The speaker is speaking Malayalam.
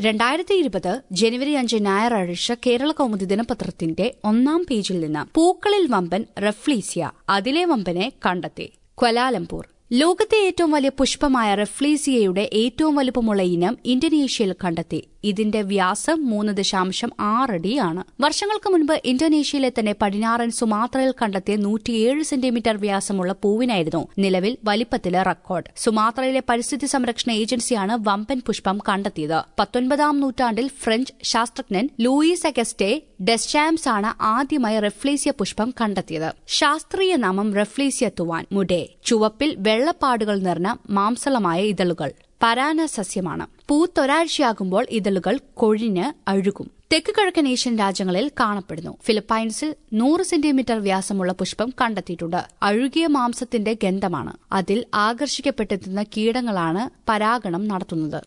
രണ്ടായിരത്തി ഇരുപത് ജനുവരി അഞ്ച് ഞായറാഴ്ച കേരള കൗമുദി ദിനപത്രത്തിന്റെ ഒന്നാം പേജിൽ നിന്ന് പൂക്കളിൽ വമ്പൻ റഫ്ലീസിയ അതിലെ വമ്പനെ കണ്ടെത്തി ക്വലാലംപൂർ ലോകത്തെ ഏറ്റവും വലിയ പുഷ്പമായ റഫ്ലീസിയയുടെ ഏറ്റവും വലുപ്പമുള്ള ഇനം ഇന്തോനേഷ്യയിൽ കണ്ടെത്തി ഇതിന്റെ വ്യാസം മൂന്ന് ദശാംശം ആറടിയാണ് വർഷങ്ങൾക്ക് മുൻപ് ഇന്തോനേഷ്യയിലെ തന്നെ പടിഞ്ഞാറൻ സുമാത്രയിൽ കണ്ടെത്തിയ നൂറ്റിയേഴ് സെന്റിമീറ്റർ വ്യാസമുള്ള പൂവിനായിരുന്നു നിലവിൽ വലിപ്പത്തിലെ റെക്കോർഡ് സുമാത്രയിലെ പരിസ്ഥിതി സംരക്ഷണ ഏജൻസിയാണ് വമ്പൻ പുഷ്പം കണ്ടെത്തിയത് പത്തൊൻപതാം നൂറ്റാണ്ടിൽ ഫ്രഞ്ച് ശാസ്ത്രജ്ഞൻ ലൂയിസ് അഗസ്റ്റെ ഡെസ്റ്റാംസ് ആണ് ആദ്യമായി റെഫ്ലേസിയ പുഷ്പം കണ്ടെത്തിയത് ശാസ്ത്രീയ നാമം റെഫ്ലേസിയ തുവാൻ മുഡേ ചുവപ്പിൽ വെള്ളപ്പാടുകൾ നിറഞ്ഞ മാംസളമായ ഇതളുകൾ പരാന സസ്യമാണ് പൂത്തൊരാഴ്ചയാകുമ്പോൾ ഇതളുകൾ കൊഴിഞ്ഞ് അഴുകും തെക്ക് കിഴക്കൻ ഏഷ്യൻ രാജ്യങ്ങളിൽ കാണപ്പെടുന്നു ഫിലിപ്പൈൻസിൽ നൂറ് സെന്റിമീറ്റർ വ്യാസമുള്ള പുഷ്പം കണ്ടെത്തിയിട്ടുണ്ട് അഴുകിയ മാംസത്തിന്റെ ഗന്ധമാണ് അതിൽ ആകർഷിക്കപ്പെട്ടെത്തുന്ന കീടങ്ങളാണ് പരാഗണം നടത്തുന്നത്